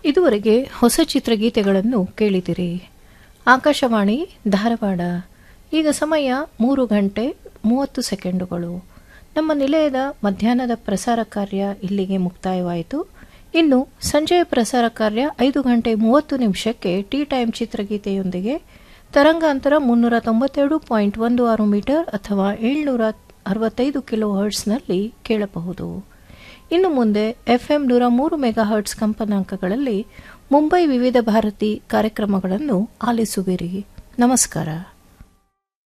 ಇದುವರೆಗೆ ಹೊಸ ಚಿತ್ರಗೀತೆಗಳನ್ನು ಕೇಳಿದಿರಿ ಆಕಾಶವಾಣಿ ಧಾರವಾಡ ಈಗ ಸಮಯ ಮೂರು ಗಂಟೆ ಮೂವತ್ತು ಸೆಕೆಂಡುಗಳು ನಮ್ಮ ನಿಲಯದ ಮಧ್ಯಾಹ್ನದ ಪ್ರಸಾರ ಕಾರ್ಯ ಇಲ್ಲಿಗೆ ಮುಕ್ತಾಯವಾಯಿತು ಇನ್ನು ಸಂಜೆಯ ಪ್ರಸಾರ ಕಾರ್ಯ ಐದು ಗಂಟೆ ಮೂವತ್ತು ನಿಮಿಷಕ್ಕೆ ಟೀ ಟೈಮ್ ಚಿತ್ರಗೀತೆಯೊಂದಿಗೆ ತರಂಗಾಂತರ ಮುನ್ನೂರ ತೊಂಬತ್ತೆರಡು ಪಾಯಿಂಟ್ ಒಂದು ಆರು ಮೀಟರ್ ಅಥವಾ ಏಳ್ನೂರ ಅರವತ್ತೈದು ಕಿಲೋ ಹರ್ಟ್ಸ್ನಲ್ಲಿ ಕೇಳಬಹುದು ಇನ್ನು ಮುಂದೆ ಎಫ್ಎಂ ನೂರ ಮೂರು ಮೆಗಾ ಹರ್ಟ್ಸ್ ಕಂಪನಾಂಕಗಳಲ್ಲಿ ಮುಂಬೈ ವಿವಿಧ ಭಾರತಿ ಕಾರ್ಯಕ್ರಮಗಳನ್ನು ಆಲಿಸುವಿರಿ ನಮಸ್ಕಾರ